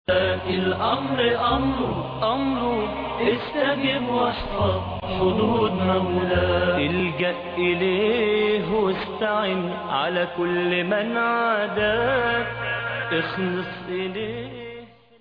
الأمر أمر أمر استجب واحفظ حدود مولاك الجأ إليه واستعن على كل من عاداك اخلص إليه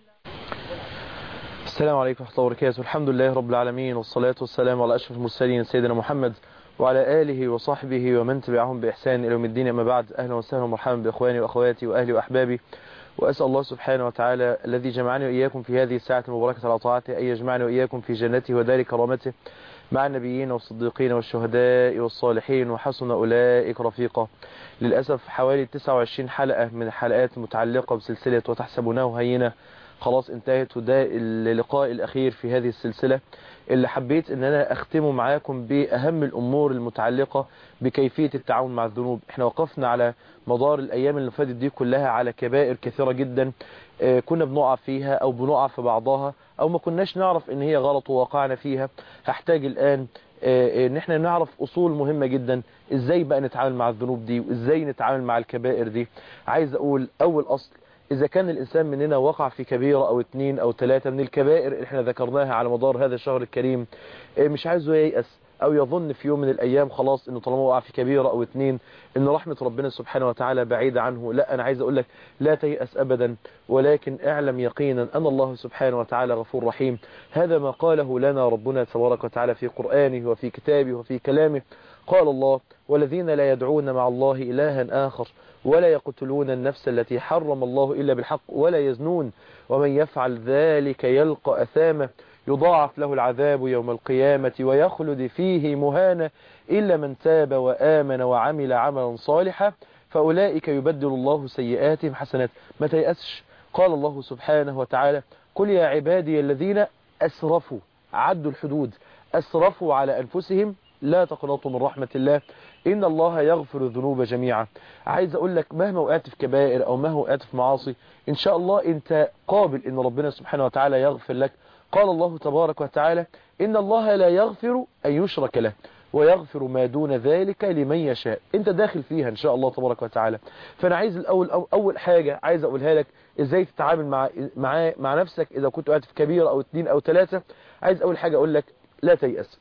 السلام عليكم ورحمة الله وبركاته الحمد لله رب العالمين والصلاة والسلام على أشرف المرسلين سيدنا محمد وعلى آله وصحبه ومن تبعهم بإحسان إلى يوم الدين أما بعد أهلا وسهلا ومرحبا بإخواني وأخواتي وأهلي وأحبابي وأسأل الله سبحانه وتعالى الذي جمعني وإياكم في هذه الساعة المباركة على طاعته أن يجمعني وإياكم في جنته ودار كرامته مع النبيين والصديقين والشهداء والصالحين وحسن أولئك رفيقا للأسف حوالي 29 حلقة من الحلقات المتعلقة بسلسلة وتحسبونه هينة خلاص انتهت وده اللقاء الأخير في هذه السلسلة اللي حبيت ان انا اختمه معاكم باهم الامور المتعلقة بكيفية التعاون مع الذنوب احنا وقفنا على مدار الايام اللي فاتت دي كلها على كبائر كثيرة جدا اه كنا بنقع فيها او بنقع في بعضها او ما كناش نعرف ان هي غلط ووقعنا فيها هحتاج الان اه ان احنا نعرف اصول مهمة جدا ازاي بقى نتعامل مع الذنوب دي وازاي نتعامل مع الكبائر دي عايز اقول اول اصل إذا كان الإنسان مننا وقع في كبيرة أو اتنين أو ثلاثة من الكبائر اللي احنا ذكرناها على مدار هذا الشهر الكريم مش عايزه ييأس أو يظن في يوم من الأيام خلاص إنه طالما وقع في كبيرة أو اتنين إن رحمة ربنا سبحانه وتعالى بعيدة عنه لا أنا عايز أقول لك لا تيأس أبدا ولكن اعلم يقينا أن الله سبحانه وتعالى غفور رحيم هذا ما قاله لنا ربنا تبارك وتعالى في قرآنه وفي كتابه وفي كلامه قال الله والذين لا يدعون مع الله إلها آخر ولا يقتلون النفس التي حرم الله إلا بالحق ولا يزنون ومن يفعل ذلك يلقى أثامه يضاعف له العذاب يوم القيامة ويخلد فيه مهانا إلا من تاب وآمن وعمل عملا صالحا فأولئك يبدل الله سيئاتهم حسنات ما تيأسش قال الله سبحانه وتعالى قل يا عبادي الذين أسرفوا عدوا الحدود أسرفوا على أنفسهم لا تقنطوا من رحمة الله إن الله يغفر الذنوب جميعا عايز أقول لك مهما وقعت في كبائر أو مهما وقعت في معاصي إن شاء الله أنت قابل إن ربنا سبحانه وتعالى يغفر لك قال الله تبارك وتعالى إن الله لا يغفر أن يشرك له ويغفر ما دون ذلك لمن يشاء انت داخل فيها ان شاء الله تبارك وتعالى فانا عايز الاول أو اول حاجة عايز اقولها لك ازاي تتعامل مع مع مع نفسك اذا كنت وقعت في كبيرة او اتنين او ثلاثة عايز اول حاجة اقول لك لا تيأس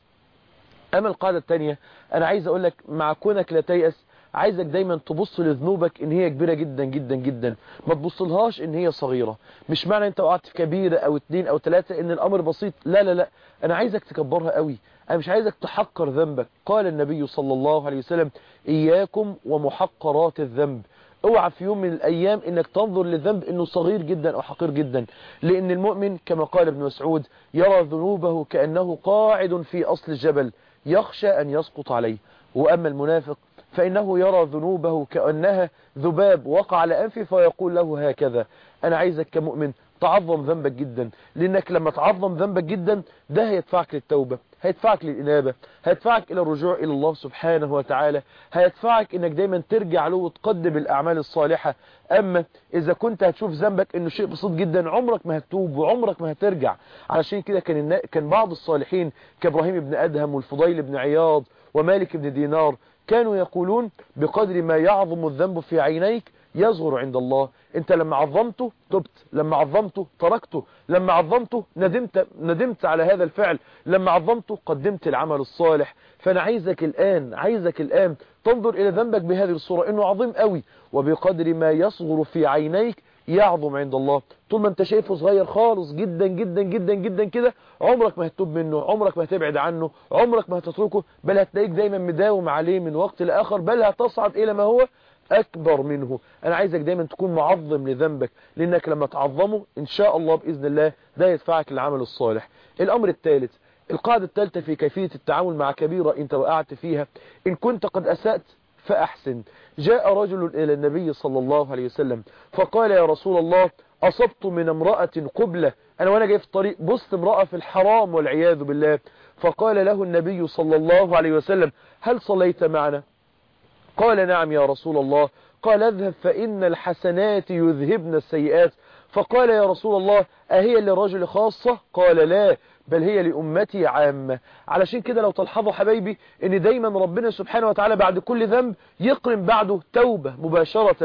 اما القاعدة التانية انا عايز اقول لك مع كونك لا تيأس عايزك دايما تبص لذنوبك ان هي كبيرة جدا جدا جدا ما تبصلهاش ان هي صغيرة مش معنى انت وقعت في كبيرة او اتنين او تلاتة ان الامر بسيط لا لا لا انا عايزك تكبرها قوي انا مش عايزك تحقر ذنبك قال النبي صلى الله عليه وسلم اياكم ومحقرات الذنب اوعى في يوم من الايام انك تنظر للذنب انه صغير جدا او حقير جدا لان المؤمن كما قال ابن مسعود يرى ذنوبه كأنه قاعد في اصل الجبل يخشى ان يسقط عليه واما المنافق فإنه يرى ذنوبه كأنها ذباب وقع على أنفه فيقول له هكذا أنا عايزك كمؤمن تعظم ذنبك جدا لأنك لما تعظم ذنبك جدا ده هيدفعك للتوبة هيدفعك للإنابة هيدفعك إلى الرجوع إلى الله سبحانه وتعالى هيدفعك إنك دايما ترجع له وتقدم الأعمال الصالحة أما إذا كنت هتشوف ذنبك إنه شيء بسيط جدا عمرك ما هتتوب وعمرك ما هترجع علشان كده كان كان بعض الصالحين كإبراهيم بن أدهم والفضيل بن عياض ومالك بن دينار كانوا يقولون بقدر ما يعظم الذنب في عينيك يصغر عند الله انت لما عظمته تبت لما عظمته تركته لما عظمته ندمت, ندمت على هذا الفعل لما عظمته قدمت العمل الصالح فانا عايزك الان عايزك الان تنظر الى ذنبك بهذه الصورة انه عظيم قوي وبقدر ما يصغر في عينيك يعظم عند الله طول ما انت شايفه صغير خالص جدا جدا جدا جدا كده عمرك ما هتتوب منه عمرك ما هتبعد عنه عمرك ما هتتركه بل هتلاقيك دايما مداوم عليه من وقت لآخر بل هتصعد إلى ما هو أكبر منه أنا عايزك دايما تكون معظم لذنبك لأنك لما تعظمه إن شاء الله بإذن الله ده يدفعك للعمل الصالح الأمر الثالث القاعدة الثالثة في كيفية التعامل مع كبيرة انت وقعت فيها إن كنت قد أسأت فأحسن جاء رجل إلى النبي صلى الله عليه وسلم فقال يا رسول الله أصبت من امرأة قبلة أنا وأنا جاي في الطريق بصت امرأة في الحرام والعياذ بالله فقال له النبي صلى الله عليه وسلم هل صليت معنا قال نعم يا رسول الله قال اذهب فإن الحسنات يذهبن السيئات فقال يا رسول الله أهي لرجل خاصة قال لا بل هي لأمتي عامة علشان كده لو تلحظوا حبايبي ان دايما ربنا سبحانه وتعالى بعد كل ذنب يقرن بعده توبة مباشرة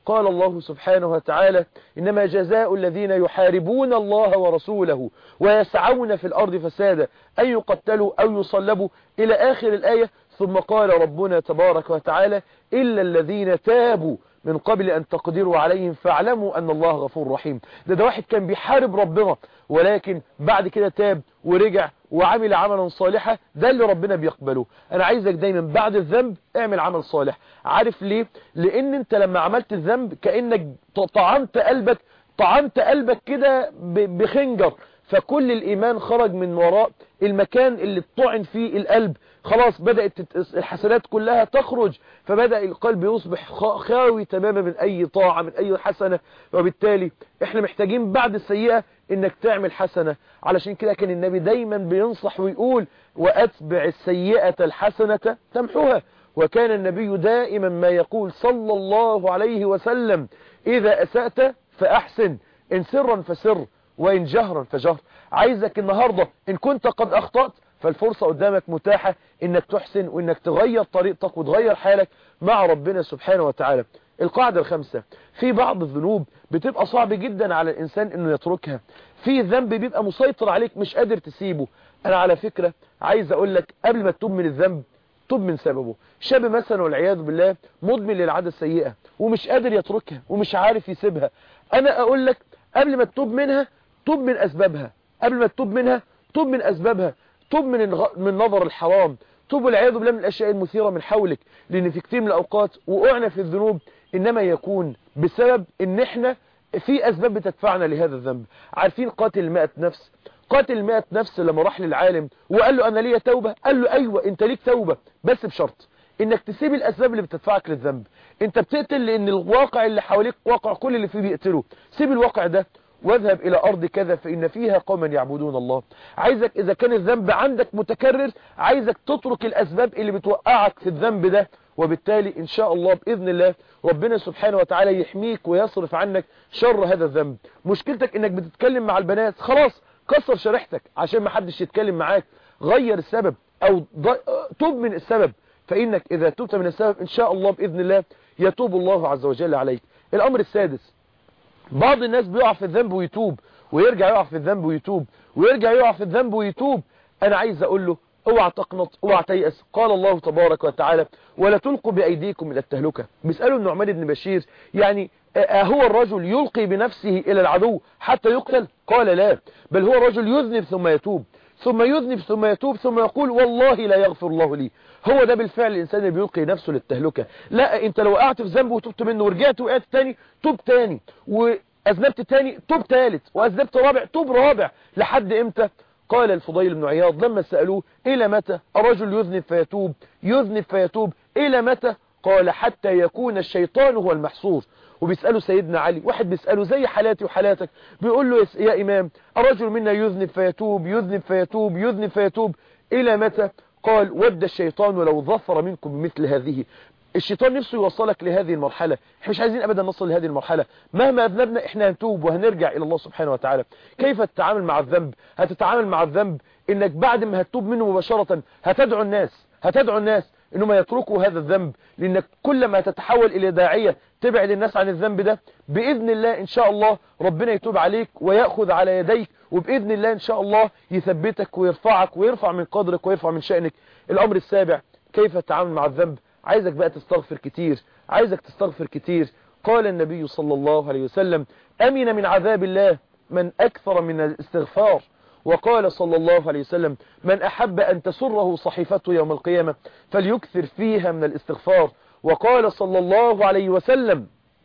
قال الله سبحانه وتعالى إنما جزاء الذين يحاربون الله ورسوله ويسعون في الأرض فسادا أن يقتلوا أو يصلبوا إلى آخر الآية ثم قال ربنا تبارك وتعالى إلا الذين تابوا من قبل أن تقدروا عليهم فاعلموا أن الله غفور رحيم ده ده واحد كان بيحارب ربنا ولكن بعد كده تاب ورجع وعمل عملا صالحا ده اللي ربنا بيقبله انا عايزك دايما بعد الذنب اعمل عمل صالح عارف ليه لان انت لما عملت الذنب كأنك طعنت قلبك طعنت قلبك كده بخنجر فكل الايمان خرج من وراء المكان اللي طعن فيه القلب خلاص بدأت الحسنات كلها تخرج فبدأ القلب يصبح خاوي تماما من اي طاعة من اي حسنة وبالتالي احنا محتاجين بعد السيئة انك تعمل حسنة علشان كده كان النبي دايما بينصح ويقول واتبع السيئة الحسنة تمحوها وكان النبي دائما ما يقول صلى الله عليه وسلم اذا اسأت فاحسن ان سرا فسر وإن جهرا فجهر عايزك النهاردة إن كنت قد أخطأت فالفرصة قدامك متاحة إنك تحسن وإنك تغير طريقتك وتغير حالك مع ربنا سبحانه وتعالى القاعدة الخامسة في بعض الذنوب بتبقى صعب جدا على الإنسان إنه يتركها في ذنب بيبقى مسيطر عليك مش قادر تسيبه أنا على فكرة عايز أقول لك قبل ما تتوب من الذنب توب من سببه شاب مثلا والعياذ بالله مدمن للعادة السيئة ومش قادر يتركها ومش عارف يسيبها أنا أقول لك قبل ما تتوب منها توب من أسبابها قبل ما تتوب منها توب من أسبابها توب من الغ... من نظر الحرام توب والعياذ بالله من الأشياء المثيرة من حولك لأن في كتير من الأوقات وقعنا في الذنوب إنما يكون بسبب إن إحنا في أسباب بتدفعنا لهذا الذنب عارفين قاتل المئة نفس قاتل المئة نفس لما راح للعالم وقال له أنا ليا توبة قال له أيوة أنت ليك توبة بس بشرط إنك تسيب الأسباب اللي بتدفعك للذنب أنت بتقتل لأن الواقع اللي حواليك واقع كل اللي فيه بيقتله سيب الواقع ده واذهب إلى أرض كذا فإن فيها قوما يعبدون الله عايزك إذا كان الذنب عندك متكرر عايزك تترك الأسباب اللي بتوقعك في الذنب ده وبالتالي إن شاء الله بإذن الله ربنا سبحانه وتعالى يحميك ويصرف عنك شر هذا الذنب مشكلتك إنك بتتكلم مع البنات خلاص كسر شريحتك عشان ما حدش يتكلم معاك غير السبب أو توب من السبب فإنك إذا تبت من السبب إن شاء الله بإذن الله يتوب الله عز وجل عليك الأمر السادس بعض الناس بيقع في الذنب ويتوب ويرجع يقع في الذنب ويتوب ويرجع يقع في الذنب ويتوب انا عايز اقول له اوعى تقنط اوعى تيأس قال الله تبارك وتعالى ولا تلقوا بايديكم الى التهلكه بيسالوا النعمان بن بشير يعني هو الرجل يلقي بنفسه الى العدو حتى يقتل قال لا بل هو الرجل يذنب ثم يتوب ثم يذنب ثم يتوب ثم يقول والله لا يغفر الله لي هو ده بالفعل الإنسان اللي بيلقي نفسه للتهلكة لا انت لو وقعت في ذنب وتبت منه ورجعت وقعت تاني توب تاني وأذنبت تاني توب تالت وأذنبت رابع توب رابع لحد امتى قال الفضيل بن عياض لما سألوه إلى متى الرجل يذنب فيتوب يذنب فيتوب إلى متى قال حتى يكون الشيطان هو المحصور وبيسأله سيدنا علي واحد بيسأله زي حالاتي وحالاتك بيقول له يا إمام الرجل منا يذنب فيتوب يذنب فيتوب يذنب فيتوب إلى متى قال ود الشيطان لو ظفر منكم بمثل هذه الشيطان نفسه يوصلك لهذه المرحلة احنا مش عايزين ابدا نصل لهذه المرحلة مهما اذنبنا احنا هنتوب وهنرجع الى الله سبحانه وتعالى كيف تتعامل مع الذنب هتتعامل مع الذنب انك بعد ما هتتوب منه مباشرة هتدعو الناس هتدعو الناس انهم يتركوا هذا الذنب لانك كلما تتحول الى داعية تبعد الناس عن الذنب ده باذن الله ان شاء الله ربنا يتوب عليك ويأخذ على يديك وباذن الله ان شاء الله يثبتك ويرفعك ويرفع من قدرك ويرفع من شأنك الامر السابع كيف تتعامل مع الذنب عايزك بقى تستغفر كتير عايزك تستغفر كتير قال النبي صلى الله عليه وسلم أمن من عذاب الله من أكثر من الاستغفار وقال صلى الله عليه وسلم من أحب أن تسره صحيفته يوم القيامة فليكثر فيها من الاستغفار وقال صلى الله عليه وسلم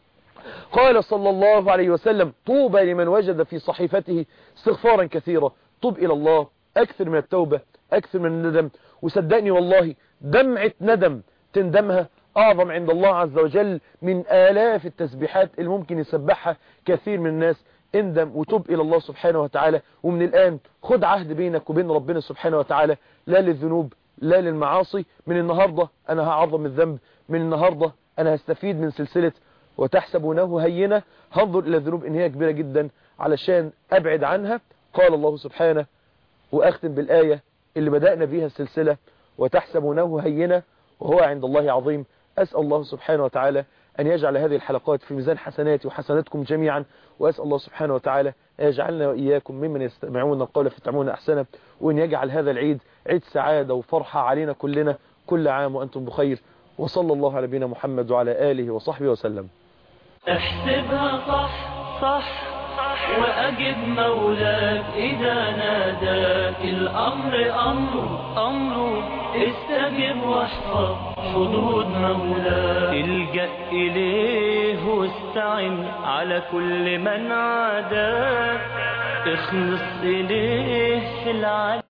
قال صلى الله عليه وسلم طوبى لمن وجد في صحيفته استغفارا كثيرا طوب إلى الله أكثر من التوبة أكثر من الندم وصدقني والله دمعة ندم تندمها أعظم عند الله عز وجل من آلاف التسبيحات اللي ممكن يسبحها كثير من الناس اندم وتوب إلى الله سبحانه وتعالى ومن الآن خد عهد بينك وبين ربنا سبحانه وتعالى لا للذنوب لا للمعاصي من النهاردة أنا هعظم الذنب من النهاردة أنا هستفيد من سلسلة وتحسبونه هينة هنظر إلى الذنوب إن هي كبيرة جدا علشان أبعد عنها قال الله سبحانه وأختم بالآية اللي بدأنا بيها السلسلة وتحسبونه هينة وهو عند الله عظيم أسأل الله سبحانه وتعالى أن يجعل هذه الحلقات في ميزان حسناتي وحسناتكم جميعا وأسأل الله سبحانه وتعالى أن يجعلنا وإياكم ممن يستمعون القول فيتبعون أحسنه وأن يجعل هذا العيد عيد سعادة وفرحة علينا كلنا كل عام وأنتم بخير وصلى الله على نبينا محمد وعلى آله وصحبه وسلم احسبها صح صح وأجب مولاك إذا ناداك الأمر أمر أمر استجب واحفظ حدود مولاك الجأ إليه واستعن على كل من عاداك اخلص إليه في العالم